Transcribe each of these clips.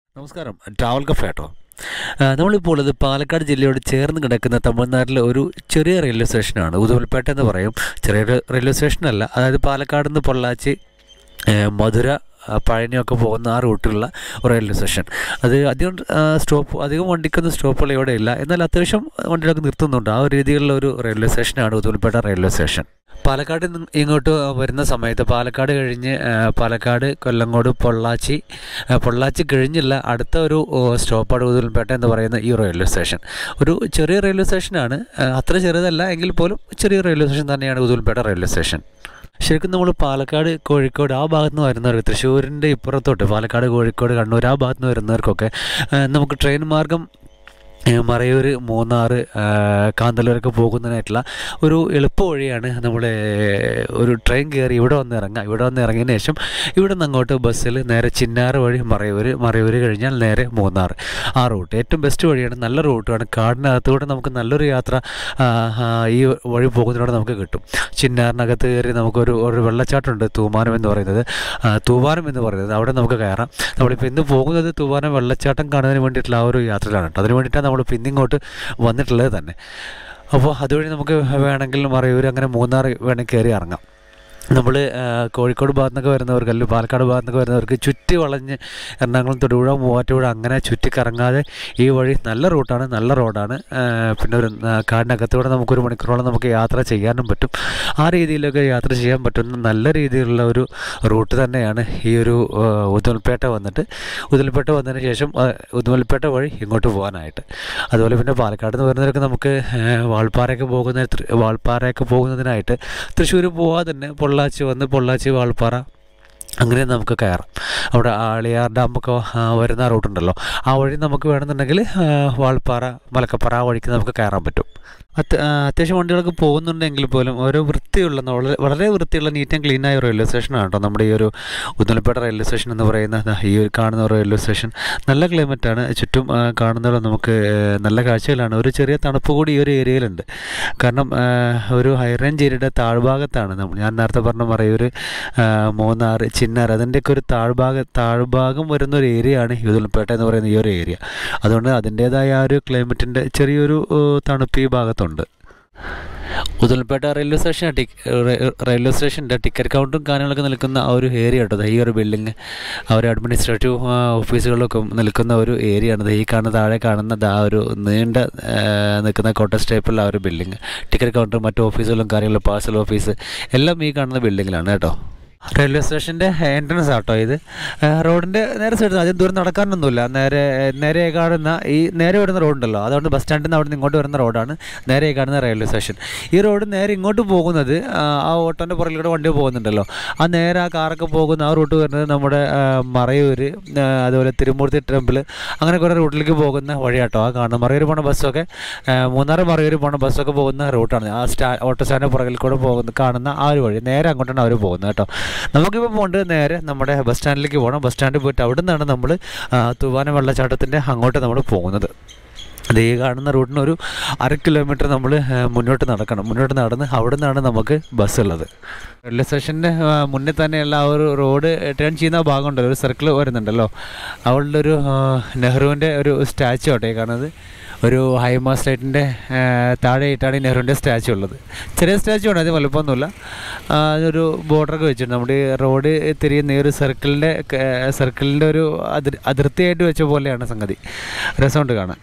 നമസ്കാരം travel cafe കേട്ടോ ആ, നമ്മളിപ്പോൾ ഉള്ളത് പാലക്കാട് ജില്ലയോട് ചേർന്ന് കിടക്കുന്ന തമിഴ്നാട്ടിലെ ഒരു ചെറിയ റെയിൽവേ സ്റ്റേഷനാണ് ഉദുമൽപേട്ട എന്ന് പറയും ചെറിയ റെയിൽവേ സ്റ്റേഷനല്ല അതായത് പാലക്കാട് നിന്ന് പൊള്ളാച്ചി ഏ, മധുര ആ, പഴനിയൊക്കെ പോകുന്ന ആ റൂട്ടിലുള്ള ഒരു റെയിൽവേ സ്റ്റേഷൻ അത് അധികം ആ, സ്റ്റോപ്പ് അധികം വണ്ടിക്കൊന്നും സ്റ്റോപ്പുകൾ ഇവിടെ ഇല്ല എന്നാൽ അത്യാവശ്യം വണ്ടികളൊക്കെ നിർത്തുന്നുണ്ട് ആ ഒരു രീതിയിലുള്ള ഒരു റെയിൽവേ സ്റ്റേഷനാണ് ഉദുമൽപേട്ട റെയിൽവേ സ്റ്റേഷൻ പാലക്കാട് നിന്ന് ഇങ്ങോട്ട് വരുന്ന സമയത്ത് പാലക്കാട് കഴിഞ്ഞ് ആ, പാലക്കാട് കൊല്ലങ്കോട് പൊള്ളാച്ചി ആ, പൊള്ളാച്ചി കഴിഞ്ഞില്ല അടുത്ത ഒരു ഓ, സ്റ്റോപ്പാണ് ഉദുമൽപേട്ട എന്ന് പറയുന്ന ഈ റെയിൽവേ സ്റ്റേഷൻ ഒരു ചെറിയ റെയിൽവേ സ്റ്റേഷനാണ് ആ, അത്ര ചെറുതല്ല എങ്കിൽ പോലും ചെറിയ റെയിൽവേ സ്റ്റേഷൻ തന്നെയാണ് ഉദുമൽപേട്ട റെയിൽവേ സ്റ്റേഷൻ ശരിക്കും നമ്മൾ പാലക്കാട് കോഴിക്കോട് ആ ഭാഗത്ത് നിന്ന് വരുന്നവർക്ക് തൃശ്ശൂരിൻ്റെ ഇപ്പുറത്തോട്ട് പാലക്കാട് കോഴിക്കോട് കണ്ണൂർ ആ ഭാഗത്ത് നിന്ന് വരുന്നവർക്കൊക്കെ ആ, നമുക്ക് ട്രെയിൻ മാർഗം ഏ, മറയൂർ മൂന്നാർ ആ, കാന്തല്ലൂരൊക്കെ പോകുന്നതിനായിട്ടുള്ള ഒരു എളുപ്പ വഴിയാണ് നമ്മുടെ ഒരു ട്രെയിൻ കയറി ഇവിടെ വന്ന് ഇറങ്ങുക ഇവിടെ വന്ന് ഇറങ്ങിയതിന് ശേഷം ഇവിടെ നിന്ന് അങ്ങോട്ട് ബസ്സിൽ നേരെ ചിന്നാറ് വഴി മറയൂർ മറയൂർ കഴിഞ്ഞാൽ നേരെ മൂന്നാർ ആ റൂട്ട് ഏറ്റവും ബെസ്റ്റ് വഴിയാണ് നല്ല റൂട്ടാണ് കാടിനകത്തൂടെ നമുക്ക് നല്ലൊരു യാത്ര ആ, ആ, ഈ വഴി പോകുന്നതിലൂടെ നമുക്ക് കിട്ടും ചിന്നാറിനകത്ത് കയറി നമുക്കൊരു ഒരു വെള്ളച്ചാട്ടമുണ്ട് തൂമാനം എന്ന് പറയുന്നത് ആ, തൂവാനം എന്ന് പറയുന്നത് അവിടെ നമുക്ക് കയറാം നമ്മളിപ്പോൾ ഇന്ന് പോകുന്നത് തൂവാനം വെള്ളച്ചാട്ടം കാണുന്നതിന് വേണ്ടിയിട്ടുള്ള ആ ഒരു യാത്രയിലാണ് കേട്ടോ അതിന് വേണ്ടിയിട്ടാണ് നമ്മൾ പിന്നിങ്ങോട്ട് വന്നിട്ടുള്ളത് തന്നെ അപ്പോൾ അതുവഴി നമുക്ക് വേണമെങ്കിൽ മറയൂർ അങ്ങനെ മൂന്നാർ വേണമെങ്കിൽ കയറി ഇറങ്ങാം നമ്മൾ കോഴിക്കോട് ഭാഗത്തു നിന്നൊക്കെ വരുന്നവർക്ക് അല്ലെങ്കിൽ പാലക്കാട് ഭാഗത്തു നിന്നൊക്കെ വരുന്നവർക്ക് ചുറ്റി വളഞ്ഞ് എറണാകുളം തൊടുപുഴ മൂവാറ്റുപുഴ അങ്ങനെ ചുറ്റി കറങ്ങാതെ ഈ വഴി നല്ല റൂട്ടാണ് നല്ല റോഡാണ് ആ, പിന്നെ ഒരു ആ, കാടിനകത്തൂടെ നമുക്കൊരു മണിക്കൂറോളം നമുക്ക് യാത്ര ചെയ്യാനും പറ്റും ആ രീതിയിലൊക്കെ യാത്ര ചെയ്യാൻ പറ്റുന്ന നല്ല രീതിയിലുള്ള ഒരു റൂട്ട് തന്നെയാണ് ഈ ഒരു ആ, ഉദുമൽപേട്ട വന്നിട്ട് ഉദുമൽപേട്ട വന്നതിന് ശേഷം ആ, ഉദുമൽപേട്ട വഴി ഇങ്ങോട്ട് പോകാനായിട്ട് അതുപോലെ പിന്നെ പാലക്കാട് നിന്ന് വരുന്നവരൊക്കെ നമുക്ക് ആ, വാൾപ്പാറയൊക്കെ പോകുന്ന തൃ- വാൾപ്പാറയൊക്കെ പോകുന്നതിനായിട്ട് തൃശ്ശൂർ പോവാതെ തന്നെ പൊള്ളാച്ചി വന്ന് പൊള്ളാച്ചി വാൾപ്പാറ അങ്ങനെ നമുക്ക് കയറാം അവിടെ ആളിയാർ ഡാമൊക്കെ ആ, വരുന്ന റൂട്ടുണ്ടല്ലോ ആ വഴി നമുക്ക് വേണമെന്നുണ്ടെങ്കിൽ ആ, വാൾപ്പാറ മലക്കപ്പാറ ആ വഴിക്ക് നമുക്ക് കയറാൻ പറ്റും അത് ആ, അത്യാവശ്യം വണ്ടികളൊക്കെ പോകുന്നുണ്ടെങ്കിൽ പോലും ഓരോ വൃത്തിയുള്ള വളരെ വളരെ വൃത്തിയുള്ള നീറ്റ് ആൻഡ് ക്ലീൻ ആയ റെയിൽവേ സ്റ്റേഷനാണ് കേട്ടോ നമ്മുടെ ഈ ഒരു ഉദലപ്പേട്ട റെയിൽവേ സ്റ്റേഷൻ എന്ന് പറയുന്ന ദാ ഈ ഒരു കാണുന്ന റെയിൽവേ സ്റ്റേഷൻ നല്ല ക്ലൈമറ്റാണ് ചുറ്റും ആ, കാണുന്നത് നമുക്ക് ആ, നല്ല കാഴ്ചകളാണ് ഒരു ചെറിയ തണുപ്പ് കൂടി ഈ ഒരു ഏരിയയിലുണ്ട് കാരണം ആ, ഒരു ഹൈ റേഞ്ച് ഏരിയയുടെ താഴ്ഭാഗത്താണ് നമ്മൾ ഞാൻ നേരത്തെ പറഞ്ഞ മറയൂർ ആ, മൂന്നാർ ചിന്നാർ അതിൻ്റെയൊക്കെ ഒരു താഴ്ഭാഗ താഴ്ഭാഗം വരുന്ന ഒരു ഏരിയയാണ് ഈ ഉദലപ്പേട്ട എന്ന് പറയുന്ന ഈ ഒരു ഏരിയ അതുകൊണ്ട് അതിൻ്റേതായ ആ ഒരു ക്ലൈമറ്റിൻ്റെ ചെറിയൊരു ഏ, തണുപ്പ് ഈ ഭാഗത്തുണ്ട് ഉദൽപേട്ട റെയിൽവേ സ്റ്റേഷൻ ടിക് റെയിൽവേ സ്റ്റേഷൻ്റെ ടിക്കറ്റ് കൗണ്ടറും കാര്യങ്ങളൊക്കെ നിൽക്കുന്ന ആ ഒരു ഏരിയ കേട്ടോ ദാ ഈ ഒരു ബിൽഡിങ് ആ ഒരു അഡ്മിനിസ്ട്രേറ്റീവ് ഓഫീസുകളൊക്കെ നിൽക്കുന്ന ഒരു ഏരിയ ആണ് ദാ ഈ കാണുന്ന താഴെ കാണുന്ന ദാ ഒരു നീണ്ട ആ, നിൽക്കുന്ന കോട്ടേജ് ടൈപ്പുള്ള ആ ഒരു ബിൽഡിങ് ടിക്കറ്റ് കൗണ്ടർ മറ്റു ഓഫീസുകളും കാര്യങ്ങളും പാഴ്സൽ ഓഫീസ് എല്ലാം ഈ കാണുന്ന ബിൽഡിങ്ങിലാണ് കേട്ടോ റെയിൽവേ സ്റ്റേഷൻ്റെ എൻട്രൻസ് ആട്ടോ ഇത് ആ, റോഡിൻ്റെ നേരെ സൈഡ് ആദ്യം ദൂരം നടക്കാനൊന്നുമില്ല നേരെ നേരെ കാണുന്ന ഈ നേരെ വരുന്ന റോഡുണ്ടല്ലോ അതുകൊണ്ട് ബസ് സ്റ്റാൻഡിൽ നിന്ന് അവിടെ നിന്ന് ഇങ്ങോട്ട് വരുന്ന റോഡാണ് നേരെ കാണുന്ന റെയിൽവേ സ്റ്റേഷൻ ഈ റോഡ് നേരെ ഇങ്ങോട്ട് പോകുന്നത് ആ, ആ ഓട്ടോൻ്റെ പുറകിലൂടെ വണ്ടി പോകുന്നുണ്ടല്ലോ ആ നേരെ ആ കാറൊക്കെ പോകുന്ന ആ റൂട്ട് വരുന്നത് നമ്മുടെ ആ, മറയൂർ ആ, അതുപോലെ തിരുമൂർത്തി ടെമ്പിൾ അങ്ങനെ കുറേ റൂട്ടിലേക്ക് പോകുന്ന വഴിയാട്ടോ ആ കാണുന്നത് മറയൂർ പോണ ബസ്സൊക്കെ ആ, മൂന്നാർ മറയൂർ പോണ ബസ്സൊക്കെ പോകുന്ന റൂട്ടാണ് ആ സ്റ്റാ ഓട്ടോ സ്റ്റാൻഡിൻ്റെ പുറകിൽ കൂടെ പോകുന്ന കാണുന്ന ആ ഒരു വഴി നേരെ അങ്ങോട്ടാണ് അവർ പോകുന്നത് കേട്ടോ നമുക്കിപ്പോൾ പോകേണ്ടത് നേരെ നമ്മുടെ ബസ് സ്റ്റാൻഡിലേക്ക് പോകണം ബസ് സ്റ്റാൻഡിൽ പോയിട്ട് അവിടെ നിന്നാണ് നമ്മൾ തൂവാന വെള്ളച്ചാട്ടത്തിൻ്റെ അങ്ങോട്ട് നമ്മൾ പോകുന്നത് അത് ഈ കാണുന്ന റൂട്ടിന് ഒരു അര കിലോമീറ്റർ നമ്മൾ മുന്നോട്ട് നടക്കണം മുന്നോട്ട് നടന്ന് അവിടെ നിന്നാണ് നമുക്ക് ബസ് ഉള്ളത് റെയിൽവേ സ്റ്റേഷൻ്റെ മുന്നിൽ തന്നെയുള്ള ആ ഒരു റോഡ് ടേൺ ചെയ്യുന്ന ഭാഗമുണ്ടല്ലോ ഒരു സർക്കിൾ വരുന്നുണ്ടല്ലോ അവളുടെ ഒരു ആ, നെഹ്റുവിൻ്റെ ഒരു സ്റ്റാച്ചു ആട്ടെ ഈ കാണുന്നത് ഒരു ഹൈമാ സ്റ്റേറ്റിൻ്റെ താഴെയായിട്ടാണ് ഈ നെഹ്റുവിൻ്റെ സ്റ്റാച്ചു ഉള്ളത് ചെറിയ സ്റ്റാച്ചു ആണ് അത് വലുപ്പമൊന്നുമില്ല ആ, അതൊരു ബോർഡറൊക്കെ വെച്ചിട്ടുണ്ട് നമ്മുടെ ഈ റോഡ് തിരിയുന്ന ഈ ഒരു സർക്കിളിൻ്റെ സർക്കിളിൻ്റെ ഒരു അതിർ അതിർത്തിയായിട്ട് വെച്ച പോലെയാണ് സംഗതി രസമുണ്ട് കാണാൻ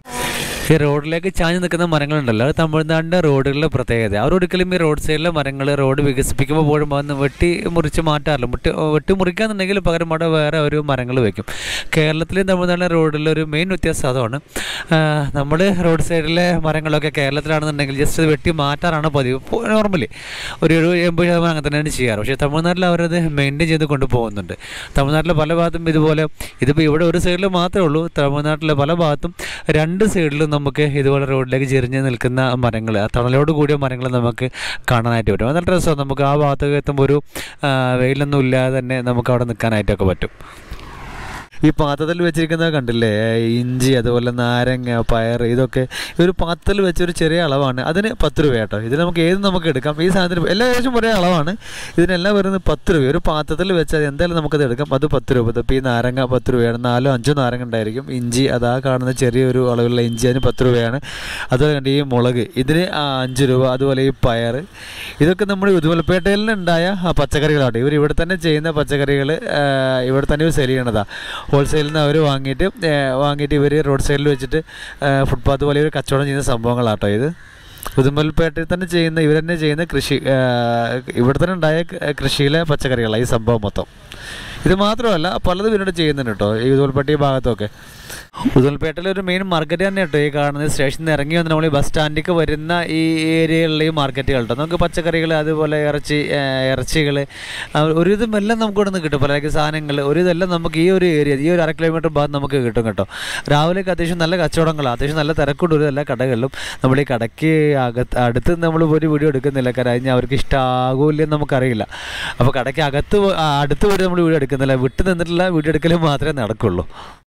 ഈ റോഡിലേക്ക് ചാഞ്ഞ് നിൽക്കുന്ന മരങ്ങളുണ്ടല്ലോ അത് തമിഴ്നാടിൻ്റെ റോഡുകളിലെ പ്രത്യേകത അവർ ഒരിക്കലും ഈ റോഡ് സൈഡിലെ മരങ്ങൾ റോഡ് വികസിപ്പിക്കുമ്പോൾ പോലും അതൊന്ന് വെട്ടി മുറിച്ച് മാറ്റാറില്ല മുട്ടി വെട്ടി മുറിക്കാന്നുണ്ടെങ്കിൽ പകരം അവിടെ വേറെ ഒരു മരങ്ങൾ വെക്കും കേരളത്തിലെയും തമിഴ്നാട്ടിലെ റോഡിലെ ഒരു മെയിൻ വ്യത്യാസം അതാണ് നമ്മൾ റോഡ് സൈഡിലെ മരങ്ങളൊക്കെ കേരളത്തിലാണെന്നുണ്ടെങ്കിൽ ജസ്റ്റ് അത് വെട്ടി മാറ്റാറാണ് പതിവ് നോർമലി ഒരു ഒരു എൺപത് ശതമാനം അങ്ങനെ തന്നെയാണ് ചെയ്യാറ് പക്ഷേ തമിഴ്നാട്ടിൽ അവരത് മെയിൻറ്റെയിൻ ചെയ്ത് കൊണ്ടുപോകുന്നുണ്ട് തമിഴ്നാട്ടിലെ പല ഭാഗത്തും ഇതുപോലെ ഇതിപ്പോൾ ഇവിടെ ഒരു സൈഡിൽ മാത്രമേ ഉള്ളൂ തമിഴ്നാട്ടിലെ പല ഭാഗത്തും രണ്ട് സൈഡിലും നമുക്ക് ഇതുപോലെ റോഡിലേക്ക് ചെരിഞ്ഞ് നിൽക്കുന്ന മരങ്ങൾ ആ തണലോട് കൂടിയ മരങ്ങൾ നമുക്ക് കാണാനായിട്ട് പറ്റും അത് നല്ല രസമാണ് നമുക്ക് ആ ഭാഗത്തേക്ക് എത്തുമ്പോൾ ഒരു ആ, വെയിലൊന്നും ഇല്ലാതെ തന്നെ നമുക്ക് അവിടെ നിൽക്കാനായിട്ടൊക്കെ പറ്റും ഈ പാത്രത്തിൽ വെച്ചിരിക്കുന്നത് കണ്ടില്ലേ ഇഞ്ചി അതുപോലെ നാരങ്ങ പയർ ഇതൊക്കെ ഈ ഒരു പാത്രത്തിൽ വെച്ചൊരു ചെറിയ അളവാണ് അതിന് പത്ത് രൂപ കേട്ടോ ഇതിൽ നമുക്ക് ഏത് നമുക്ക് എടുക്കാം ഈ സാധനത്തിന് എല്ലാ ഏകദേശം ഒരേ അളവാണ് ഇതിനെല്ലാം വരുന്നത് പത്ത് രൂപ ഒരു പാത്രത്തിൽ വെച്ചാൽ എന്തായാലും നമുക്കത് എടുക്കാം അത് പത്ത് രൂപ ഇപ്പോൾ ഈ നാരങ്ങ പത്ത് രൂപയാണ് നാലോ അഞ്ചോ നാരങ്ങ ഉണ്ടായിരിക്കും ഇഞ്ചി അതാ കാണുന്ന ചെറിയൊരു അളവിലുള്ള ഇഞ്ചി അതിന് പത്ത് രൂപയാണ് അതുപോലെ കണ്ട് ഈ മുളക് ഇതിന് ആ അഞ്ച് രൂപ അതുപോലെ ഈ പയർ ഇതൊക്കെ നമ്മുടെ ഉദുമലപ്പേട്ടയിൽ നിന്നുണ്ടായ ആ പച്ചക്കറികളാണ് ഇവർ ഇവിടെ തന്നെ ചെയ്യുന്ന പച്ചക്കറികൾ ഇവിടെ തന്നെ സെയിൽ ചെയ്യണതാണ് ഹോൾസെയിലിൽ നിന്ന് അവർ വാങ്ങിയിട്ട് ഏ, വാങ്ങിയിട്ട് ഇവർ റോഡ് സൈഡിൽ വെച്ചിട്ട് ഫുട്പാത്ത് പോലെ ഒരു കച്ചവടം ചെയ്യുന്ന സംഭവങ്ങളാട്ടോ ഇത് ഉദുമൽപേട്ടയിൽ തന്നെ ചെയ്യുന്ന ഇവർ തന്നെ ചെയ്യുന്ന കൃഷി ഏ, ഇവിടെ തന്നെ ഉണ്ടായ ക- കൃഷിയിലെ പച്ചക്കറികളാണ് ഈ സംഭവം മൊത്തം ഇത് മാത്രമല്ല പലതും ഇവരോട് ചെയ്യുന്നുണ്ട് കേട്ടോ ഈ ഉദുമൽപേട്ട ഈ ഭാഗത്തൊക്കെ ഉദുമൽപേട്ടയിലെ ഒരു മെയിൻ മാർക്കറ്റ് തന്നെ കേട്ടോ ഈ കാണുന്നത് സ്റ്റേഷനിൽ നിന്ന് ഇറങ്ങി വന്ന് നമ്മൾ ഈ ബസ് സ്റ്റാൻഡിലേക്ക് വരുന്ന ഈ ഏരിയകളിലെ ഈ മാർക്കറ്റുകൾ കേട്ടോ നമുക്ക് പച്ചക്കറികൾ അതുപോലെ ഇറച്ചി ഇറച്ചികൾ ഒരുവിധം എല്ലാം നമുക്ക് ഇവിടെ നിന്ന് കിട്ടും പല സാധനങ്ങൾ ഒരു ഇതെല്ലാം നമുക്ക് ഈ ഒരു ഏരിയ ഈ ഒരു അര കിലോമീറ്റർ ഭാഗം നമുക്ക് കിട്ടും കേട്ടോ രാവിലെയൊക്കെ അത്യാവശ്യം നല്ല കച്ചവടങ്ങളാണ് അത്യാവശ്യം നല്ല തിരക്കുണ്ട് ഒരു എല്ലാ കടകളിലും നമ്മൾ ഈ കടയ്ക്ക് അകത്ത് അടുത്ത് നമ്മൾ ഒരു വീഡിയോ എടുക്കുന്നില്ല കാരണം അതിന് അവർക്ക് ഇഷ്ടമാകൂല്ലെന്ന് നമുക്കറിയില്ല അപ്പോൾ കടയ്ക്ക് അകത്ത് പോ- ആ, അടുത്ത് വരെ നമ്മൾ വീഡിയോ എടുക്കുന്നില്ല വിട്ട് നിന്നിട്ടുള്ള വീഡിയോ എടുക്കൽ മാത്രമേ നടക്കുള്ളൂ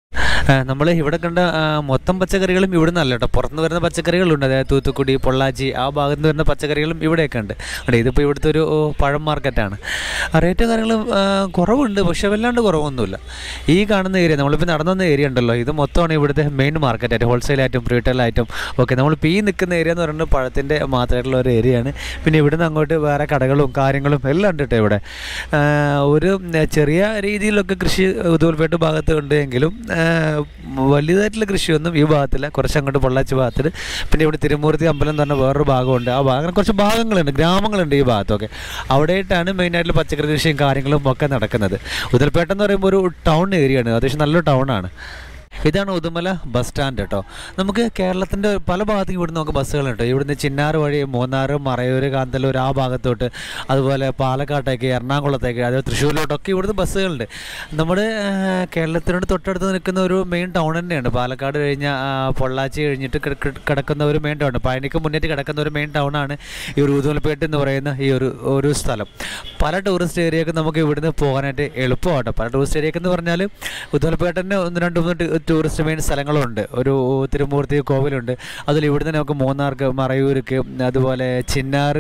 നമ്മൾ ഇവിടെ കണ്ട ആ, മൊത്തം പച്ചക്കറികളും ഇവിടെ നിന്നല്ല കേട്ടോ പുറത്തുനിന്ന് വരുന്ന പച്ചക്കറികളുണ്ട് അതായത് തൂത്തുക്കുടി പൊള്ളാച്ചി ആ ഭാഗത്ത് നിന്ന് വരുന്ന പച്ചക്കറികളും ഇവിടെയൊക്കെ ഉണ്ട് അവിടെ ഇതിപ്പോൾ ഇവിടുത്തെ ഒരു ഓ, പഴം മാർക്കറ്റാണ് റേറ്റ് കാര്യങ്ങൾ കുറവുണ്ട് പക്ഷേ വല്ലാണ്ട് കുറവൊന്നുമില്ല ഈ കാണുന്ന ഏരിയ നമ്മളിപ്പോൾ നടന്നു വന്ന ഏരിയ ഉണ്ടല്ലോ ഇത് മൊത്തമാണ് ഇവിടുത്തെ മെയിൻ മാർക്കറ്റായിട്ട് ഹോൾസെയിലായിട്ടും റീറ്റെയിലായിട്ടും ഓക്കെ നമ്മളിപ്പോൾ ഈ നിൽക്കുന്ന ഏരിയ എന്ന് പറയുന്നത് പഴത്തിൻ്റെ മാത്രമായിട്ടുള്ള ഒരു ഏരിയയാണ് പിന്നെ ഇവിടുന്ന് അങ്ങോട്ട് വേറെ കടകളും കാര്യങ്ങളും എല്ലാം ഉണ്ട് കേട്ടോ ഇവിടെ ആ, ഒരു ഉം, ചെറിയ രീതിയിലൊക്കെ കൃഷി ഉദൂൽപേട്ട് ഭാഗത്ത് ഉണ്ട് എങ്കിലും ആ, വലുതായിട്ടുള്ള കൃഷിയൊന്നും ഈ ഭാഗത്തില്ല കുറച്ച് അങ്ങോട്ട് പൊള്ളാച്ചി ഭാഗത്തിൽ പിന്നെ ഇവിടെ തിരുമൂർത്തി അമ്പലം എന്ന് പറഞ്ഞ വേറൊരു ഭാഗമുണ്ട് ആ ഭാഗം അങ്ങനെ കുറച്ച് ഭാഗങ്ങളുണ്ട് ഗ്രാമങ്ങളുണ്ട് ഈ ഭാഗത്തൊക്കെ അവിടെയായിട്ടാണ് മെയിനായിട്ടുള്ള പച്ചക്കറി കൃഷിയും കാര്യങ്ങളും ഒക്കെ നടക്കുന്നത് ഉദൽപേട്ട എന്ന് പറയുമ്പോൾ ഒരു ടൗൺ ഏരിയയാണ് അത്യാവശ്യം നല്ലൊരു ടൗണാണ് ഇതാണ് ഉദുമല ബസ് സ്റ്റാൻഡ് കേട്ടോ നമുക്ക് കേരളത്തിൻ്റെ പല ഭാഗത്തും ഇവിടുന്ന് നമുക്ക് ബസ്സുകളുണ്ട് ഇവിടുന്ന് ചിന്നാർ വഴി മൂന്നാർ മറയൂർ കാന്തല്ലൂർ ആ ഭാഗത്തോട്ട് അതുപോലെ പാലക്കാട്ടേക്ക് എറണാകുളത്തേക്ക് അതായത് തൃശ്ശൂരിലോട്ടൊക്കെ ഇവിടുന്ന് ബസ്സുകളുണ്ട് നമ്മുടെ ആ, കേരളത്തിനോട് തൊട്ടടുത്ത് നിൽക്കുന്ന ഒരു മെയിൻ ടൗൺ തന്നെയാണ് പാലക്കാട് കഴിഞ്ഞ ആ, പൊള്ളാച്ചി കഴിഞ്ഞിട്ട് കിട- കിട- കിടക്കുന്ന ഒരു മെയിൻ ടൗൺ പഴനിക്ക് മുന്നേറ്റ് കിടക്കുന്ന ഒരു മെയിൻ ടൗണാണ് ഈ ഒരു ഉദുമലപ്പേട്ട് എന്ന് പറയുന്ന ഈ ഒരു ഒരു സ്ഥലം പല ടൂറിസ്റ്റ് ഏരിയയൊക്കെ നമുക്ക് ഇവിടുന്ന് പോകാനായിട്ട് എളുപ്പമാട്ടോ പല ടൂറിസ്റ്റ് ഏരിയയൊക്കെ എന്ന് പറഞ്ഞാൽ ഉദുമലപ്പേട്ടന് ഒന്ന് രണ്ട് മൂന്ന് ടു- ടൂറിസ്റ്റ് മെയിൻ സ്ഥലങ്ങളുണ്ട് ഒരു തിരുമൂർത്തി കോവിലുണ്ട് അതിൽ ഇവിടുന്ന് നമുക്ക് മൂന്നാർക്ക് മറയൂർക്ക് അതുപോലെ ചിന്നാർ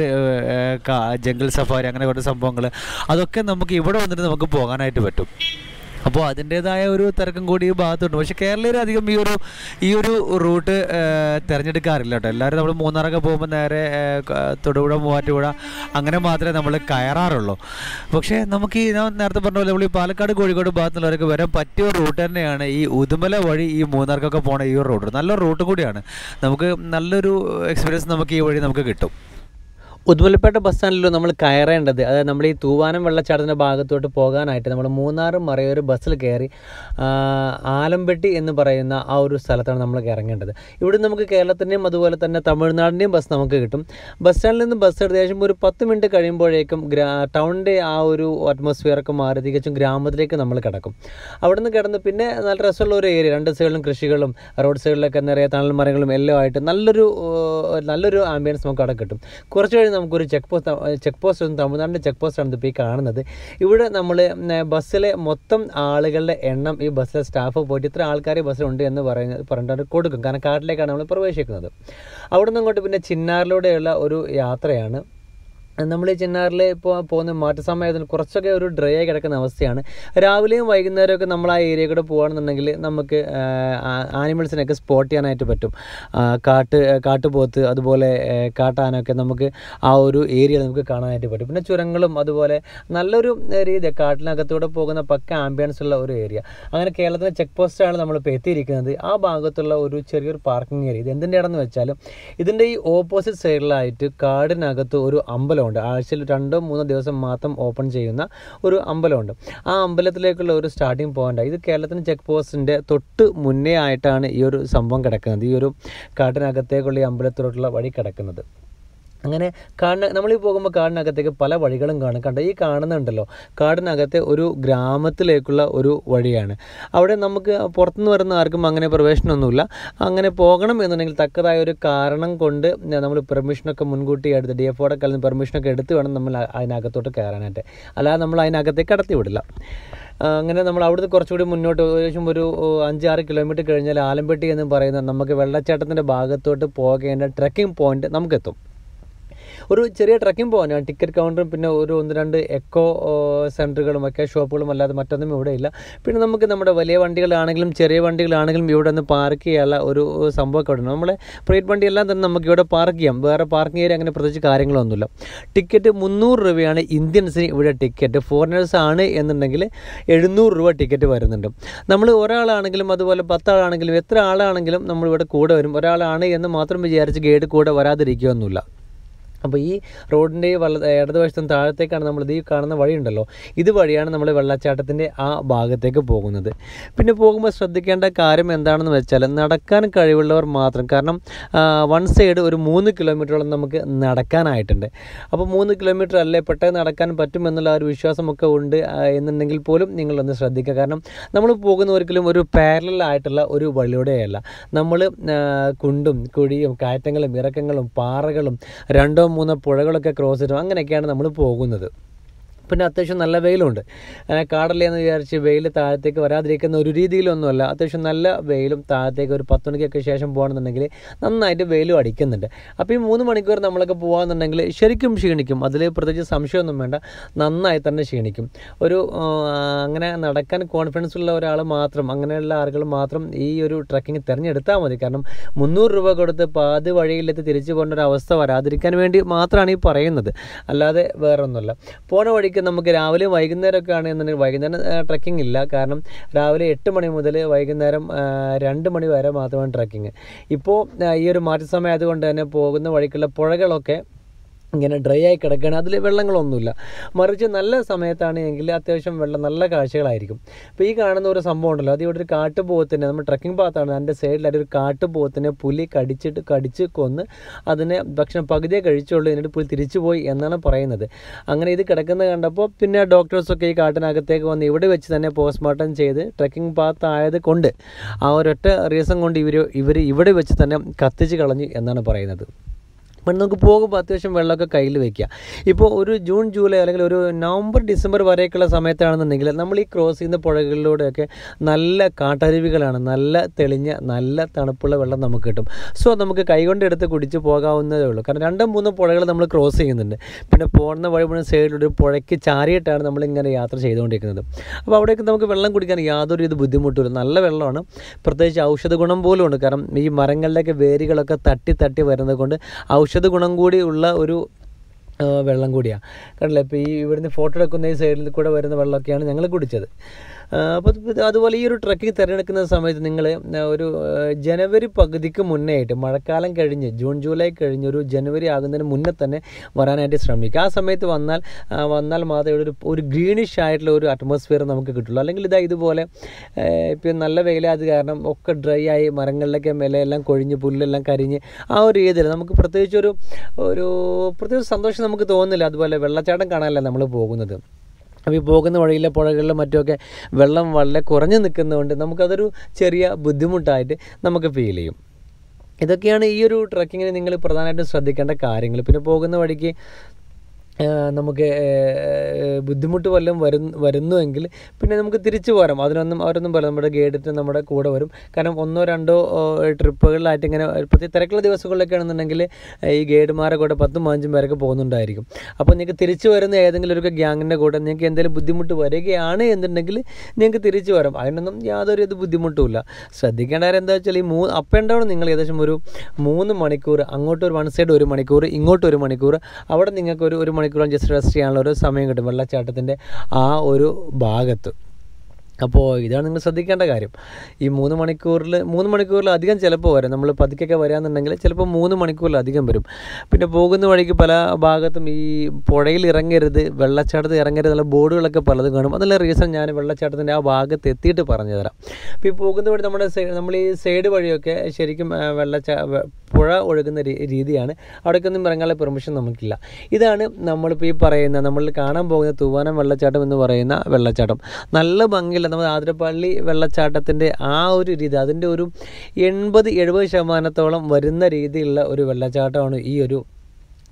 ജംഗിൾ സഫാരി അങ്ങനെ കുറേ സംഭവങ്ങൾ അതൊക്കെ നമുക്ക് ഇവിടെ വന്നിട്ട് നമുക്ക് പോകാനായിട്ട് പറ്റും അപ്പോൾ അതിൻ്റേതായ ഒരു തിരക്കും കൂടി ഈ ഭാഗത്തുണ്ട് പക്ഷേ കേരളീയർ അധികം ഈ ഒരു ഈ ഒരു റൂട്ട് തിരഞ്ഞെടുക്കാറില്ല കേട്ടോ എല്ലാവരും നമ്മൾ മൂന്നാറൊക്കെ പോകുമ്പോൾ നേരെ ഏഹ്, ക- തൊടുപുഴ മൂവാറ്റുപുഴ അങ്ങനെ മാത്രമേ നമ്മൾ കയറാറുള്ളൂ പക്ഷേ നമുക്ക് ഈ ഞാൻ നേരത്തെ പറഞ്ഞ പോലെ നമ്മൾ ഈ പാലക്കാട് കോഴിക്കോട് ഭാഗത്തുള്ളവരൊക്കെ വരാൻ പറ്റിയ ഒരു റൂട്ട് തന്നെയാണ് ഈ ഉദുമല വഴി ഈ മൂന്നാർക്കൊക്കെ പോണ ഈ ഒരു റൂട്ട് നല്ലൊരു റൂട്ട് കൂടിയാണ് നമുക്ക് നല്ലൊരു എക്സ്പീരിയൻസ് നമുക്ക് ഈ വഴി നമുക്ക് കിട്ടും ഉദുമലപ്പേട്ട ബസ് സ്റ്റാൻഡിൽ നമ്മൾ കയറേണ്ടത് അതായത് നമ്മൾ ഈ തൂവാനം വെള്ളച്ചാട്ടത്തിൻ്റെ ഭാഗത്തോട്ട് പോകാനായിട്ട് നമ്മൾ മൂന്നാർ മറയൂർ ബസ്സിൽ കയറി ആ, ആലമ്പെട്ടി എന്ന് പറയുന്ന ആ ഒരു സ്ഥലത്താണ് നമ്മൾ ഇറങ്ങേണ്ടത് ഇവിടെ നമുക്ക് കേരളത്തിൻ്റെയും അതുപോലെ തന്നെ തമിഴ്നാടിൻ്റെയും ബസ് നമുക്ക് കിട്ടും ബസ് സ്റ്റാൻഡിൽ നിന്ന് ബസ് ഏകദേശം ഒരു പത്ത് മിനിറ്റ് കഴിയുമ്പോഴേക്കും ഗ്രാ ടൗണിൻ്റെ ആ ഒരു അറ്റ്മോസ്ഫിയറൊക്കെ മാറി തികച്ചും ഗ്രാമത്തിലേക്ക് നമ്മൾ കിടക്കും അവിടെ നിന്ന് കിടന്ന് പിന്നെ നല്ല രസമുള്ള ഒരു ഏരിയ രണ്ട് സൈഡിലും കൃഷികളും റോഡ് സൈഡിലൊക്കെ നിറയെ തണൽ മരങ്ങളും എല്ലാം ആയിട്ട് നല്ലൊരു ഏഹ്, നല്ലൊരു ആംബിയൻസ് നമുക്ക് അവിടെ കിട്ടും കുറച്ച് കഴിഞ്ഞ് നമുക്കൊരു ചെക്ക് പോസ്റ്റ് ചെക്ക് പോസ്റ്റ് തമിഴ്നാടിൻ്റെ ചെക്ക് പോസ്റ്റാണ് ഇപ്പോൾ ഈ കാണുന്നത് ഇവിടെ നമ്മൾ ബസ്സിലെ മൊത്തം ആളുകളുടെ എണ്ണം ഈ ബസ്സിലെ സ്റ്റാഫ് പോയിട്ട് ഇത്ര ആൾക്കാർ ബസ്സിലുണ്ട് എന്ന് പറയുന്നത് പറഞ്ഞിട്ട് കൊടുക്കും കാരണം കാട്ടിലേക്കാണ് നമ്മൾ പ്രവേശിക്കുന്നത് അവിടെ നിന്ന് അങ്ങോട്ട് പിന്നെ ചിന്നാറിലൂടെയുള്ള ഒരു യാത്രയാണ് നമ്മൾ ഈ ചിന്നാറിൽ ഇപ്പോൾ പോകുന്ന മാറ്റ സമയത്തിന് കുറച്ചൊക്കെ ഒരു ഡ്രൈ ആയി കിടക്കുന്ന അവസ്ഥയാണ് രാവിലെയും വൈകുന്നേരമൊക്കെ നമ്മൾ ആ ഏരിയ കൂടെ പോകുകയാണെന്നുണ്ടെങ്കിൽ നമുക്ക് ആനിമൽസിനൊക്കെ സ്പോട്ട് ചെയ്യാനായിട്ട് പറ്റും ആ, കാട്ട് കാട്ടുപോത്ത് അതുപോലെ ആ, കാട്ടാനൊക്കെ നമുക്ക് ആ ഒരു ഏരിയ നമുക്ക് കാണാനായിട്ട് പറ്റും പിന്നെ ചുരങ്ങളും അതുപോലെ നല്ലൊരു രീതി കാട്ടിനകത്തൂടെ പോകുന്ന പക്ക ആംബിയൻസ് ഉള്ള ഒരു ഏരിയ അങ്ങനെ കേരളത്തിലെ ചെക്ക് പോസ്റ്റാണ് നമ്മളിപ്പോൾ എത്തിയിരിക്കുന്നത് ആ ഭാഗത്തുള്ള ഒരു ചെറിയൊരു പാർക്കിംഗ് ഏരിയ ഇത് എന്തിൻ്റെ ഇടമെന്ന് വെച്ചാൽ ഇതിൻ്റെ ഈ ഓപ്പോസിറ്റ് സൈഡിലായിട്ട് കാടിനകത്ത് ഒരു അമ്പലമുണ്ട് ആഴ്ചയിൽ രണ്ടോ മൂന്നോ ദിവസം മാത്രം ഓപ്പൺ ചെയ്യുന്ന ഒരു അമ്പലമുണ്ട് ആ അമ്പലത്തിലേക്കുള്ള ഒരു സ്റ്റാർട്ടിംഗ് പോയിന്റ് ഇത് കേരളത്തിന് ചെക്ക് പോസ്റ്റിൻ്റെ തൊട്ട് മുന്നേ ആയിട്ടാണ് ഈ ഒരു സംഭവം കിടക്കുന്നത് ഈ ഒരു കാട്ടിനകത്തേക്കുള്ള ഈ അമ്പലത്തിലോട്ടുള്ള വഴി കിടക്കുന്നത് അങ്ങനെ കാടിന നമ്മളീ പോകുമ്പോൾ കാടിനകത്തേക്ക് പല വഴികളും കാണും കണ്ടോ ഈ കാണുന്നുണ്ടല്ലോ കാടിനകത്തെ ഒരു ഗ്രാമത്തിലേക്കുള്ള ഒരു വഴിയാണ് അവിടെ നമുക്ക് പുറത്തുനിന്ന് വരുന്ന ആർക്കും അങ്ങനെ പ്രവേശനമൊന്നുമില്ല അങ്ങനെ പോകണം എന്നുണ്ടെങ്കിൽ തക്കതായ ഒരു കാരണം കൊണ്ട് നമ്മൾ പെർമിഷനൊക്കെ മുൻകൂട്ടി എടുത്ത് ഡി എഫ് പെർമിഷനൊക്കെ എടുത്ത് വേണം നമ്മൾ അ- അതിനകത്തോട്ട് കയറാനായിട്ട് അല്ലാതെ നമ്മൾ അതിനകത്തേക്ക് കടത്തി വിടില്ല ആ, അങ്ങനെ നമ്മൾ അവിടുന്ന് കുറച്ചുകൂടി മുന്നോട്ട് ഏകദേശം ഒരു ഓ, അഞ്ചാറ് കിലോമീറ്റർ കഴിഞ്ഞാൽ ആലമ്പട്ടി എന്ന് പറയുന്ന നമുക്ക് വെള്ളച്ചാട്ടത്തിൻ്റെ ഭാഗത്തോട്ട് പോകേണ്ട ട്രക്കിംഗ് പോയിന്റ് നമുക്കെത്തും ഒരു ചെറിയ ട്രക്കിംഗ് പോകാനാണ് ടിക്കറ്റ് കൗണ്ടറും പിന്നെ ഒരു ഒന്ന് രണ്ട് എക്കോ സെൻറ്ററുകളും ഒക്കെ ഷോപ്പുകളും അല്ലാതെ മറ്റൊന്നും ഇവിടെ ഇല്ല പിന്നെ നമുക്ക് നമ്മുടെ വലിയ വണ്ടികളാണെങ്കിലും ചെറിയ വണ്ടികളാണെങ്കിലും ഇവിടെ നിന്ന് പാർക്ക് ചെയ്യാനുള്ള ഒരു സംഭവമൊക്കെ ഇവിടെ ഉണ്ട് നമ്മളെ പ്രൈവറ്റ് വണ്ടിയെല്ലാം തന്നെ നമുക്ക് ഇവിടെ പാർക്ക് ചെയ്യാം വേറെ പാർക്കിംഗ് ഏരിയ അങ്ങനെ പ്രത്യേകിച്ച് കാര്യങ്ങളൊന്നുമില്ല ടിക്കറ്റ് മുന്നൂറ് രൂപയാണ് ഇന്ത്യൻസിന് ഇവിടെ ടിക്കറ്റ് ഫോറിനേഴ്സ് ആണ് എന്നുണ്ടെങ്കിൽ എഴുന്നൂറ് രൂപ ടിക്കറ്റ് വരുന്നുണ്ട് നമ്മൾ ഒരാളാണെങ്കിലും അതുപോലെ പത്താളാണെങ്കിലും എത്ര ആളാണെങ്കിലും നമ്മളിവിടെ കൂടെ വരും ഒരാളാണ് എന്ന് മാത്രം വിചാരിച്ച് ഗൈഡ് കൂടെ വരാതിരിക്കുകയൊന്നുമില്ല അപ്പോൾ ഈ റോഡിൻ്റെ വല ഇടതുവശത്തും താഴത്തേക്കാണ് നമ്മൾ ഈ കാണുന്ന വഴിയുണ്ടല്ലോ ഇത് വഴിയാണ് നമ്മൾ വെള്ളച്ചാട്ടത്തിൻ്റെ ആ ഭാഗത്തേക്ക് പോകുന്നത് പിന്നെ പോകുമ്പോൾ ശ്രദ്ധിക്കേണ്ട കാര്യം എന്താണെന്ന് വെച്ചാൽ നടക്കാൻ കഴിവുള്ളവർ മാത്രം കാരണം വൺ സൈഡ് ഒരു മൂന്ന് കിലോമീറ്ററോളം നമുക്ക് നടക്കാനായിട്ടുണ്ട് അപ്പോൾ മൂന്ന് കിലോമീറ്റർ അല്ലേ പെട്ടെന്ന് നടക്കാൻ പറ്റും എന്നുള്ള ആ ഒരു വിശ്വാസമൊക്കെ ഉണ്ട് ആ, എന്നുണ്ടെങ്കിൽ പോലും നിങ്ങളൊന്ന് ശ്രദ്ധിക്കുക കാരണം നമ്മൾ പോകുന്ന ഒരിക്കലും ഒരു പാരലൽ ആയിട്ടുള്ള ഒരു വഴിയിലൂടെയല്ല നമ്മൾ കുണ്ടും കുഴിയും കയറ്റങ്ങളും ഇറക്കങ്ങളും പാറകളും രണ്ടോ മൂന്നോ പുഴകളൊക്കെ ക്രോസ് ചെയ്തിട്ടും അങ്ങനെയൊക്കെയാണ് നമ്മൾ പോകുന്നത് പിന്നെ അത്യാവശ്യം നല്ല വെയിലുണ്ട് ആ, കാടല്ലേ എന്ന് വിചാരിച്ച് വെയിൽ താഴത്തേക്ക് വരാതിരിക്കുന്ന ഒരു രീതിയിലൊന്നുമല്ല അത്യാവശ്യം നല്ല വെയിലും താഴത്തേക്ക് ഒരു പത്ത് മണിക്കൊക്കെ ശേഷം പോകുകയാണെന്നുണ്ടെങ്കിൽ നന്നായിട്ട് വെയിലും അടിക്കുന്നുണ്ട് അപ്പോൾ ഈ മൂന്ന് മണിക്കൂർ നമ്മളൊക്കെ പോകുകയാണെന്നുണ്ടെങ്കിൽ ശരിക്കും ക്ഷീണിക്കും അതിൽ പ്രത്യേകിച്ച് സംശയമൊന്നും വേണ്ട നന്നായി തന്നെ ക്ഷീണിക്കും ഒരു ആ, അങ്ങനെ നടക്കാൻ കോൺഫിഡൻസ് ഉള്ള ഒരാൾ മാത്രം അങ്ങനെയുള്ള ആളുകൾ മാത്രം ഈ ഒരു ട്രക്കിംഗ് തിരഞ്ഞെടുത്താൽ മതി കാരണം മുന്നൂറ് രൂപ കൊടുത്ത് പാതി വഴിയിലെത്തി തിരിച്ചു പോകേണ്ട ഒരു അവസ്ഥ വരാതിരിക്കാൻ വേണ്ടി മാത്രമാണ് ഈ പറയുന്നത് അല്ലാതെ വേറെ ഒന്നുമല്ല പോണ വഴിക്ക് നമുക്ക് രാവിലെ വൈകുന്നേരമൊക്കെ ആണെന്നുണ്ടെങ്കിൽ വൈകുന്നേരം ട്രക്കിംഗ് ഇല്ല കാരണം രാവിലെ എട്ട് മണി മുതൽ വൈകുന്നേരം ആ, രണ്ട് മണി വരെ മാത്രമാണ് ട്രക്കിംഗ് ഇപ്പോൾ ആ, ഈ ഒരു മാറ്റ സമയം ആയതുകൊണ്ട് തന്നെ പോകുന്ന വഴിക്കുള്ള പുഴകളൊക്കെ ഇങ്ങനെ ഡ്രൈ ആയി കിടക്കുകയാണ് അതിൽ വെള്ളങ്ങളൊന്നുമില്ല മറിച്ച് നല്ല സമയത്താണ് എങ്കിൽ അത്യാവശ്യം വെള്ളം നല്ല കാഴ്ചകളായിരിക്കും ഇപ്പോൾ ഈ കാണുന്ന ഒരു സംഭവം ഉണ്ടല്ലോ അത് ഇവിടെ ഒരു കാട്ടുപോത്തിനെ നമ്മൾ ട്രക്കിംഗ് പാത്താണ് അതിൻ്റെ സൈഡിലായിട്ട് ഒരു കാട്ടുപോത്തിനെ പുലി കടിച്ചിട്ട് കടിച്ച് കൊന്ന് അതിനെ ഭക്ഷണം പകുതിയെ കഴിച്ചുള്ളൂ എന്നിട്ട് പുലി തിരിച്ചു പോയി എന്നാണ് പറയുന്നത് അങ്ങനെ ഇത് കിടക്കുന്നത് കണ്ടപ്പോൾ പിന്നെ ഡോക്ടേഴ്സൊക്കെ ഈ കാട്ടിനകത്തേക്ക് വന്ന് ഇവിടെ വെച്ച് തന്നെ പോസ്റ്റ്മോർട്ടം ചെയ്ത് ട്രക്കിംഗ് പാത്ത് ആയത് കൊണ്ട് ആ ഒരൊറ്റ റീസൺ കൊണ്ട് ഇവർ ഇവർ ഇവിടെ വെച്ച് തന്നെ കത്തിച്ച് കളഞ്ഞു എന്നാണ് പറയുന്നത് അപ്പം നമുക്ക് പോകുമ്പോൾ അത്യാവശ്യം വെള്ളമൊക്കെ കയ്യിൽ വെക്കുക ഇപ്പോൾ ഒരു ജൂൺ ജൂലൈ അല്ലെങ്കിൽ ഒരു നവംബർ ഡിസംബർ വരെയൊക്കെയുള്ള സമയത്താണെന്നുണ്ടെങ്കിൽ നമ്മൾ ഈ ക്രോസ് ചെയ്യുന്ന പുഴകളിലൂടെയൊക്കെ നല്ല കാട്ടരുവികളാണ് നല്ല തെളിഞ്ഞ നല്ല തണുപ്പുള്ള വെള്ളം നമുക്ക് കിട്ടും സോ നമുക്ക് കൈകൊണ്ട് എടുത്ത് കുടിച്ച് പോകാവുന്നതേ ഉള്ളൂ കാരണം രണ്ടോ മൂന്നോ പുഴകൾ നമ്മൾ ക്രോസ് ചെയ്യുന്നുണ്ട് പിന്നെ പോകുന്ന വഴി മുഴുവൻ സൈഡിലൊരു പുഴയ്ക്ക് ചാരിയിട്ടാണ് നമ്മളിങ്ങനെ യാത്ര ചെയ്തുകൊണ്ടിരിക്കുന്നത് അപ്പോൾ അവിടേക്ക് നമുക്ക് വെള്ളം കുടിക്കാൻ യാതൊരു ഇത് ബുദ്ധിമുട്ടില്ല നല്ല വെള്ളമാണ് പ്രത്യേകിച്ച് ഔഷധ ഗുണം പോലും ഉണ്ട് കാരണം ഈ മരങ്ങളിലേക്ക് വേരുകളൊക്കെ തട്ടി തട്ടി വരുന്നത് കൊണ്ട് ഔഷധ ഗുണം കൂടി ഉള്ള ഒരു ആ, വെള്ളം കൂടിയാണ് കണ്ടില്ലേ ഇപ്പോൾ ഈ ഇവിടുന്ന് ഫോട്ടോ എടുക്കുന്ന ഈ സൈഡിൽ കൂടെ വരുന്ന വെള്ളമൊക്കെയാണ് ഞങ്ങൾ കുടിച്ചത് അപ്പോൾ അതുപോലെ ഈ ഒരു ട്രക്കിംഗ് തിരഞ്ഞെടുക്കുന്ന സമയത്ത് നിങ്ങൾ ഒരു ആ, ജനുവരി പകുതിക്ക് മുന്നേ ആയിട്ട് മഴക്കാലം കഴിഞ്ഞ് ജൂൺ ജൂലൈ കഴിഞ്ഞ് ഒരു ജനുവരി ആകുന്നതിന് മുന്നേ തന്നെ വരാനായിട്ട് ശ്രമിക്കുക ആ സമയത്ത് വന്നാൽ ആ, വന്നാൽ മാത്രമേ ഇവിടെ ഒരു ഒരു ഗ്രീനിഷ് ആയിട്ടുള്ള ഒരു അറ്റ്മോസ്ഫിയർ നമുക്ക് കിട്ടുള്ളൂ അല്ലെങ്കിൽ ഇതാ ഇതുപോലെ ഇപ്പം നല്ല വെയിലായത് കാരണം ഒക്കെ ഡ്രൈ ആയി മരങ്ങളിലൊക്കെ മേലെല്ലാം കൊഴിഞ്ഞ് പുല്ലെല്ലാം കരിഞ്ഞ് ആ ഒരു രീതിയിൽ നമുക്ക് പ്രത്യേകിച്ച് ഒരു ഒരു പ്രത്യേകിച്ച് സന്തോഷം നമുക്ക് തോന്നുന്നില്ല അതുപോലെ വെള്ളച്ചാട്ടം കാണാനല്ല നമ്മൾ പോകുന്നത് അപ്പോൾ ഈ പോകുന്ന വഴിയിലെ പുഴകളിലും മറ്റുമൊക്കെ വെള്ളം വളരെ കുറഞ്ഞു നിൽക്കുന്നതുകൊണ്ട് നമുക്കതൊരു ചെറിയ ബുദ്ധിമുട്ടായിട്ട് നമുക്ക് ഫീൽ ചെയ്യും ഇതൊക്കെയാണ് ഈ ഒരു ട്രക്കിങ്ങിന് നിങ്ങൾ പ്രധാനമായിട്ടും ശ്രദ്ധിക്കേണ്ട കാര്യങ്ങൾ പിന്നെ പോകുന്ന വഴിക്ക് ആ, നമുക്ക് ഏ, ബുദ്ധിമുട്ട് വല്ലതും വരുന്നു വരുന്നുവെങ്കിൽ പിന്നെ നമുക്ക് തിരിച്ചു പോരാം അതിനൊന്നും അവരൊന്നും പറയും നമ്മുടെ ഗൈഡിട്ട് നമ്മുടെ കൂടെ വരും കാരണം ഒന്നോ രണ്ടോ ഓ, ട്രിപ്പുകളിലായിട്ട് ഇങ്ങനെ പ്രത്യേക തിരക്കുള്ള ദിവസങ്ങളിലൊക്കെ ആണെന്നുണ്ടെങ്കിൽ ഈ ഗൈഡുമാരെ കൂടെ പത്തും പതിനഞ്ചും പേരൊക്കെ പോകുന്നുണ്ടായിരിക്കും അപ്പോൾ നിങ്ങൾക്ക് തിരിച്ചു വരുന്ന ഏതെങ്കിലും ഒരു ഗ്യാങ്ങിൻ്റെ കൂടെ നിങ്ങൾക്ക് എന്തെങ്കിലും ബുദ്ധിമുട്ട് വരികയാണ് എന്നുണ്ടെങ്കിൽ നിങ്ങൾക്ക് തിരിച്ചു വരാം അതിനൊന്നും യാതൊരു ഇത് ബുദ്ധിമുട്ടുമില്ല ശ്രദ്ധിക്കേണ്ട കാര്യം എന്താ വെച്ചാൽ ഈ മൂന്ന് അപ്പ് ആൻഡ് ഡൗൺ നിങ്ങൾ ഏകദേശം ഒരു മൂന്ന് മണിക്കൂർ അങ്ങോട്ട് ഒരു വൺ സൈഡ് ഒരു മണിക്കൂർ ഇങ്ങോട്ട് ഒരു മണിക്കൂർ അവിടെ നിങ്ങൾക്ക് ഒരു ഒരു മണിക്കൂർ ജസ്റ്റ് റെസ്റ്റ് ചെയ്യാനുള്ള ഒരു സമയം കിട്ടും വെള്ളച്ചാട്ടത്തിൻ്റെ ആ ഒരു ഭാഗത്ത് അപ്പോൾ ഇതാണ് നിങ്ങൾ ശ്രദ്ധിക്കേണ്ട കാര്യം ഈ മൂന്ന് മണിക്കൂറിൽ മൂന്ന് മണിക്കൂറിൽ അധികം ചിലപ്പോൾ വരും നമ്മൾ പതുക്കെയൊക്കെ വരാമെന്നുണ്ടെങ്കിൽ ചിലപ്പോൾ മൂന്ന് മണിക്കൂറിൽ അധികം വരും പിന്നെ പോകുന്ന വഴിക്ക് പല ഭാഗത്തും ഈ പുഴയിൽ ഇറങ്ങരുത് വെള്ളച്ചാട്ടത്തിൽ ഇറങ്ങരുത് എന്നുള്ള ബോർഡുകളൊക്കെ പലതും കാണും അതിനുള്ള റീസൺ ഞാൻ വെള്ളച്ചാട്ടത്തിൻ്റെ ആ ഭാഗത്ത് എത്തിയിട്ട് പറഞ്ഞു തരാം അപ്പോൾ ഈ പോകുന്ന വഴി നമ്മുടെ സൈഡ് നമ്മൾ ഈ സൈഡ് വഴിയൊക്കെ ശരിക്കും ആ, വെള്ളച്ചാ വെ- പുഴ ഒഴുകുന്ന രീ- രീതിയാണ് അവിടേക്കൊന്നും ഇറങ്ങാനുള്ള പെർമിഷൻ നമുക്കില്ല ഇതാണ് നമ്മളിപ്പോൾ ഈ പറയുന്ന നമ്മൾ കാണാൻ പോകുന്ന തൂവാനം വെള്ളച്ചാട്ടം എന്ന് പറയുന്ന വെള്ളച്ചാട്ടം നല്ല ഭംഗിയുള്ള നമ്മൾ ആതിരപ്പള്ളി വെള്ളച്ചാട്ടത്തിൻ്റെ ആ ഒരു രീതി അതിൻ്റെ ഒരു എൺപത് എഴുപത് ശതമാനത്തോളം വരുന്ന രീതിയിലുള്ള ഒരു വെള്ളച്ചാട്ടമാണ് ഈ ഒരു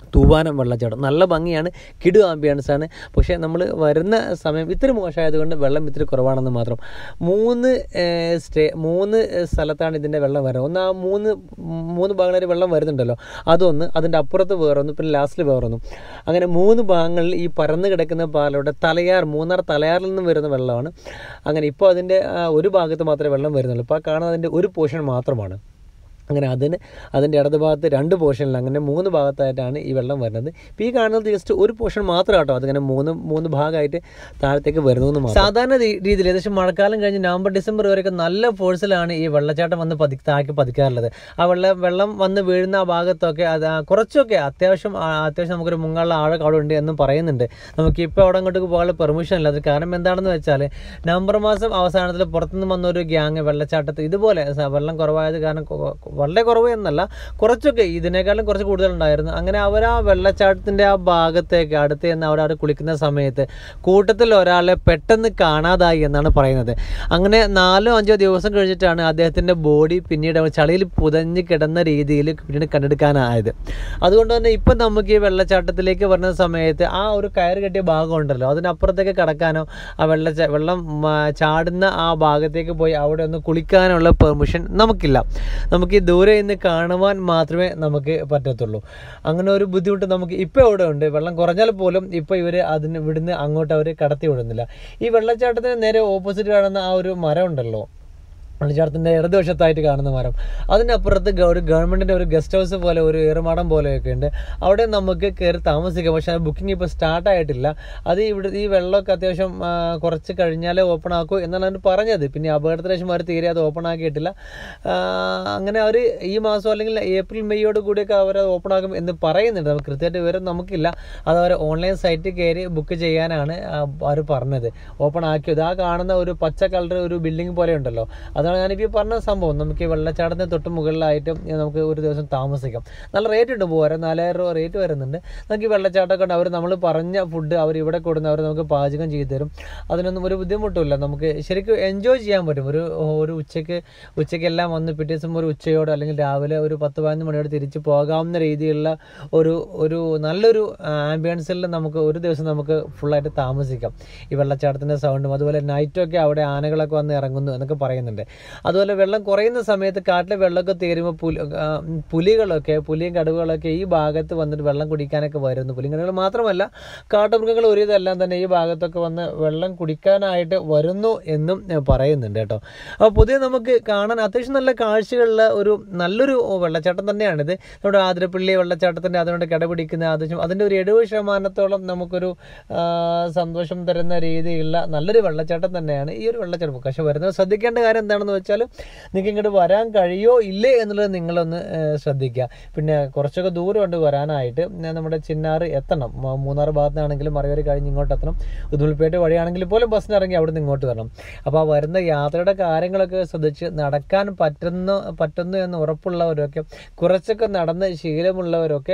തൂവാനം വെള്ളച്ചാട്ടം നല്ല ഭംഗിയാണ് കിടു ആംബിയൻസ് ആണ് പക്ഷേ നമ്മൾ വരുന്ന സമയം ഇത്തിരി മോശമായതുകൊണ്ട് വെള്ളം ഇത്തിരി കുറവാണെന്ന് മാത്രം മൂന്ന് ഏഹ്, സ്റ്റേ മൂന്ന് സ്ഥലത്താണ് ഇതിൻ്റെ വെള്ളം വരുന്നത് ഒന്ന് ആ മൂന്ന് മൂന്ന് ഭാഗങ്ങളിൽ വെള്ളം വരുന്നുണ്ടല്ലോ അതൊന്ന് അതിൻ്റെ അപ്പുറത്ത് വേറൊന്ന് പിന്നെ ലാസ്റ്റിൽ വേറൊന്നും അങ്ങനെ മൂന്ന് ഭാഗങ്ങളിൽ ഈ പരന്ന് കിടക്കുന്ന പാലയുടെ തലയാർ മൂന്നാർ തലയാറിൽ നിന്നും വരുന്ന വെള്ളമാണ് അങ്ങനെ ഇപ്പോൾ അതിൻ്റെ ആ, ഒരു ഭാഗത്ത് മാത്രമേ വെള്ളം വരുന്നുള്ളൂ ഇപ്പോൾ ആ കാണുന്നതിൻ്റെ ഒരു പോർഷൻ മാത്രമാണ് അങ്ങനെ അതിന് അതിൻ്റെ ഇടത് ഭാഗത്ത് രണ്ട് പോർഷനിൽ അങ്ങനെ മൂന്ന് ഭാഗത്തായിട്ടാണ് ഈ വെള്ളം വരുന്നത് ഇപ്പോൾ ഈ കാണുന്നത് ജസ്റ്റ് ഒരു പോർഷൻ മാത്രം കേട്ടോ അതിങ്ങനെ മൂന്ന് മൂന്ന് ഭാഗമായിട്ട് താഴത്തേക്ക് വരുന്നു മാത്രം സാധാരണ രീ- രീതിയിൽ ഏകദേശം മഴക്കാലം കഴിഞ്ഞ് നവംബർ ഡിസംബർ വരെയൊക്കെ നല്ല ഫോഴ്സിലാണ് ഈ വെള്ളച്ചാട്ടം വന്ന് പതി താഴേക്ക് പതിക്കാറുള്ളത് ആ വെള്ളം വെള്ളം വന്ന് വീഴുന്ന ആ ഭാഗത്തൊക്കെ അത് ആ കുറച്ചൊക്കെ അത്യാവശ്യം ആ, അത്യാവശ്യം നമുക്കൊരു മുങ്ങാനുള്ള ആഴം അവിടെ ഉണ്ട് എന്നും പറയുന്നുണ്ട് നമുക്ക് ഇപ്പോൾ അവിടെ അങ്ങോട്ട് പോകാനുള്ള പെർമിഷൻ ഇല്ല അത് കാരണം എന്താണെന്ന് വെച്ചാൽ നവംബർ മാസം അവസാനത്തിൽ പുറത്തുനിന്ന് വന്ന ഒരു ഗ്യാങ് വെള്ളച്ചാട്ടത്തിൽ ഇതുപോലെ സ- വെള്ളം കുറവായത് കാരണം കൊ- കൊ- വളരെ കുറവ് എന്നല്ല കുറച്ചൊക്കെ ഇതിനേക്കാളും കുറച്ച് കൂടുതലുണ്ടായിരുന്നു അങ്ങനെ അവർ ആ വെള്ളച്ചാട്ടത്തിൻ്റെ ആ ഭാഗത്തേക്ക് അടുത്ത് ചെന്ന് അവിടെ അവിടെ കുളിക്കുന്ന സമയത്ത് കൂട്ടത്തിൽ ഒരാളെ പെട്ടെന്ന് കാണാതായി എന്നാണ് പറയുന്നത് അങ്ങനെ നാലോ അഞ്ചോ ദിവസം കഴിഞ്ഞിട്ടാണ് അദ്ദേഹത്തിൻ്റെ ബോഡി പിന്നീട് അവൻ ചളിയിൽ പുതഞ്ഞ് കിടന്ന രീതിയിൽ പിന്നീട് കണ്ടെടുക്കാനായത് അതുകൊണ്ട് തന്നെ ഇപ്പം നമുക്ക് ഈ വെള്ളച്ചാട്ടത്തിലേക്ക് വരുന്ന സമയത്ത് ആ ഒരു കയറ് കെട്ടിയ ഭാഗം ഉണ്ടല്ലോ അതിനപ്പുറത്തേക്ക് കടക്കാനോ ആ വെള്ളച്ച വെള്ളം മ, ചാടുന്ന ആ ഭാഗത്തേക്ക് പോയി അവിടെ ഒന്ന് കുളിക്കാനുള്ള പെർമിഷൻ നമുക്കില്ല നമുക്ക് ഈ ദൂരെ നിന്ന് കാണുവാൻ മാത്രമേ നമുക്ക് പറ്റത്തുള്ളൂ അങ്ങനെ ഒരു ബുദ്ധിമുട്ട് നമുക്ക് ഇപ്പോൾ ഇവിടെ ഉണ്ട് വെള്ളം കുറഞ്ഞാൽ പോലും ഇപ്പോൾ ഇവർ അതിന് ഇവിടുന്ന് അങ്ങോട്ട് അവർ കടത്തി വിടുന്നില്ല ഈ വെള്ളച്ചാട്ടത്തിന് നേരെ ഓപ്പോസിറ്റ് കാണുന്ന ആ ഒരു മരം ഉണ്ടല്ലോ വെള്ളച്ചാട്ടത്തിൻ്റെ ഇടതുവശത്തായിട്ട് കാണുന്ന മരം അതിനപ്പുറത്ത് ഗ- ഒരു ഗവൺമെൻറ്റിൻ്റെ ഒരു ഗസ്റ്റ് ഹൗസ് പോലെ ഒരു ഏറുമാടം പോലെയൊക്കെ ഉണ്ട് അവിടെ നമുക്ക് കയറി താമസിക്കാം പക്ഷേ ബുക്കിംഗ് ഇപ്പോൾ സ്റ്റാർട്ട് ആയിട്ടില്ല അത് ഇവിടെ ഈ വെള്ളമൊക്കെ അത്യാവശ്യം ആ, കുറച്ച് കഴിഞ്ഞാലേ ഓപ്പൺ ആക്കൂ എന്നാണ് അവർ പറഞ്ഞത് പിന്നെ അപകടത്തിന് ശേഷം അവർ തീരെ അത് ഓപ്പൺ ആക്കിയിട്ടില്ല ആ, അങ്ങനെ അവർ ഈ മാസം അല്ലെങ്കിൽ ഏപ്രിൽ മെയ്യോട് കൂടിയൊക്കെ അവർ അത് ഓപ്പൺ ആക്കും എന്ന് പറയുന്നുണ്ട് നമുക്ക് കൃത്യമായിട്ട് വിവരം നമുക്കില്ല അത് അവർ ഓൺലൈൻ സൈറ്റിൽ കയറി ബുക്ക് ചെയ്യാനാണ് അവർ പറഞ്ഞത് ഓപ്പൺ ആക്കിയത് ആ കാണുന്ന ഒരു പച്ച കളർ ഒരു ബിൽഡിംഗ് പോലെ ഉണ്ടല്ലോ അതാണ് ഞാനിപ്പോൾ ഈ പറഞ്ഞ സംഭവം നമുക്ക് ഈ വെള്ളച്ചാട്ടത്തിന് തൊട്ട് മുകളിലായിട്ടും ഈ നമുക്ക് ഒരു ദിവസം താമസിക്കാം നല്ല റേറ്റ് ഉണ്ട് പോരാ നാലായിരം രൂപ റേറ്റ് വരുന്നുണ്ട് നമുക്ക് ഈ വെള്ളച്ചാട്ടമൊക്കെ ഉണ്ട് അവർ നമ്മൾ പറഞ്ഞ ഫുഡ് അവർ ഇവിടെ കൊടുന്ന് അവർ നമുക്ക് പാചകം ചെയ്തു തരും അതിനൊന്നും ഒരു ബുദ്ധിമുട്ടില്ല നമുക്ക് ശരിക്കും എൻജോയ് ചെയ്യാൻ പറ്റും ഒരു ഒരു ഉച്ചയ്ക്ക് ഉച്ചയ്ക്കെല്ലാം വന്ന് പിറ്റേ ദിവസം ഒരു ഉച്ചയോടെ അല്ലെങ്കിൽ രാവിലെ ഒരു പത്ത് പതിനൊന്ന് മണിയോടെ തിരിച്ച് പോകാവുന്ന രീതിയിലുള്ള ഒരു ഒരു നല്ലൊരു ആംബിയൻസിൽ നമുക്ക് ഒരു ദിവസം നമുക്ക് ഫുള്ളായിട്ട് താമസിക്കാം ഈ വെള്ളച്ചാട്ടത്തിൻ്റെ സൗണ്ടും അതുപോലെ നൈറ്റൊക്കെ അവിടെ ആനകളൊക്കെ വന്ന് ഇറങ്ങുന്നു എന്നൊക്കെ പറയുന്നുണ്ട് അതുപോലെ വെള്ളം കുറയുന്ന സമയത്ത് കാട്ടിലെ വെള്ളമൊക്കെ തീരുമ്പോൾ പുലി ആ, പുലികളൊക്കെ പുലിയും കടുവകളൊക്കെ ഈ ഭാഗത്ത് വന്നിട്ട് വെള്ളം കുടിക്കാനൊക്കെ വരുന്നു പുലിയും കടുവകൾ മാത്രമല്ല കാട്ടുമൃഗങ്ങൾ ഒരു ഇതെല്ലാം തന്നെ ഈ ഭാഗത്തൊക്കെ വന്ന് വെള്ളം കുടിക്കാനായിട്ട് വരുന്നു എന്നും ഏ, പറയുന്നുണ്ട് കേട്ടോ അപ്പോൾ പുതിയ നമുക്ക് കാണാൻ അത്യാവശ്യം നല്ല കാഴ്ചകളുള്ള ഒരു നല്ലൊരു വെള്ളച്ചാട്ടം തന്നെയാണിത് നമ്മുടെ ആതിരപ്പള്ളി വെള്ളച്ചാട്ടത്തിൻ്റെ അതിനോട് കിടപിടിക്കുന്ന അത്യാവശ്യം അതിൻ്റെ ഒരു എഴുപത് ശതമാനത്തോളം നമുക്കൊരു ആ, സന്തോഷം തരുന്ന രീതിയിലുള്ള നല്ലൊരു വെള്ളച്ചാട്ടം തന്നെയാണ് ഈ ഒരു വെള്ളച്ചാട്ടം പക്ഷെ വരുന്നത് ശ്രദ്ധിക്കേണ്ട കാര്യം എന്താണെന്ന് വെച്ചാൽ നിങ്ങൾക്ക് ഇങ്ങോട്ട് വരാൻ കഴിയോ ഇല്ലേ എന്നുള്ളത് നിങ്ങളൊന്ന് ഏ, ശ്രദ്ധിക്കുക പിന്നെ കുറച്ചൊക്കെ ദൂരമുണ്ട് വരാനായിട്ട് ഞാൻ നമ്മുടെ ചിന്നാറ് എത്തണം മ- മൂന്നാർ ഭാഗത്താണെങ്കിലും മറയൂർ കഴിഞ്ഞ് ഇങ്ങോട്ട് എത്തണം ഉദുൽപേട്ട് വഴിയാണെങ്കിൽ പോലും ബസ്സിന് ഇറങ്ങി അവിടെ നിന്ന് ഇങ്ങോട്ട് വരണം അപ്പോൾ ആ വരുന്ന യാത്രയുടെ കാര്യങ്ങളൊക്കെ ശ്രദ്ധിച്ച് നടക്കാൻ പറ്റുന്നു പറ്റുന്നു എന്ന് ഉറപ്പുള്ളവരൊക്കെ കുറച്ചൊക്കെ നടന്ന് ശീലമുള്ളവരൊക്കെ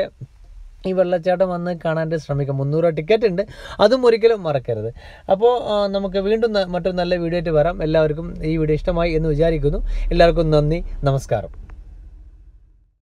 ഈ വെള്ളച്ചാട്ടം വന്ന് കാണാനായിട്ട് ശ്രമിക്കാം മുന്നൂറ് രൂപ ടിക്കറ്റ് ഉണ്ട് അതും ഒരിക്കലും മറക്കരുത് അപ്പോൾ ആ, നമുക്ക് വീണ്ടും ന- മറ്റൊരു നല്ല വീഡിയോ ആയിട്ട് വരാം എല്ലാവർക്കും ഈ വീഡിയോ ഇഷ്ടമായി എന്ന് വിചാരിക്കുന്നു എല്ലാവർക്കും നന്ദി നമസ്കാരം